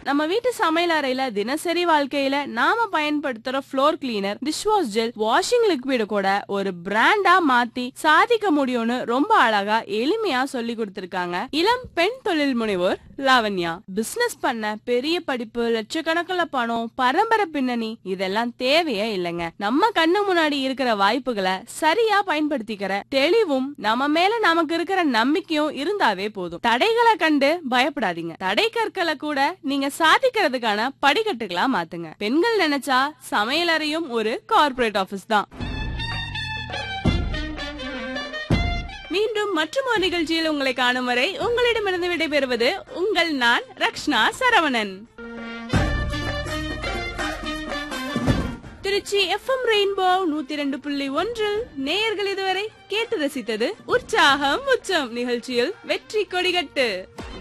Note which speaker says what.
Speaker 1: நம்ம வீட்டு சமையல் அறையில தினசரி வாழ்க்கையில நாம பயன்படுத்துற floor cleaner dishwash gel washing liquid கூட ஒரு பிராண்டா மாத்தி சாதிக்க முடியும்னு ரொம்ப அழகா எளிமையா சொல்லி கொடுத்திருக்காங்க இளம் பெண் தொழில் முனைவோர் லாவண்யா பிசினஸ் பண்ண பெரிய படிப்பு லட்சக்கணக்கில் பணம் பரம்பரை பின்னணி இதெல்லாம் தேவையே இல்லைங்க நம்ம கண்ணு முன்னாடி இருக்கிற வாய்ப்புகளை சரியா பயன்படுத்திக்கிற தெளிவும் நம்ம மேல நமக்கு இருக்கிற நம்பிக்கையும் இருந்தாவே போதும் தடைகளை கண்டு பயப்படாதீங்க தடை கற்களை கூட நீங்க சாதிக்கிறதுக்கான படிக்கட்டுகளா மாத்துங்க பெண்கள் நினைச்சா சமையலறையும் ஒரு கார்ப்பரேட் ஆபீஸ் தான் மீண்டும் மற்றும் ஒரு நிகழ்ச்சியில் உங்களை காணும் வரை உங்களிடமிருந்து விடைபெறுவது உங்கள் நான் ரக்ஷ்னா சரவணன் திருச்சி எஃப்எம் ரெயின்போ நூத்தி ரெண்டு புள்ளி ஒன்றில் நேயர்கள் இதுவரை கேட்டு ரசித்தது உற்சாகம் உச்சம் நிகழ்ச்சியில் வெற்றி கொடிகட்டு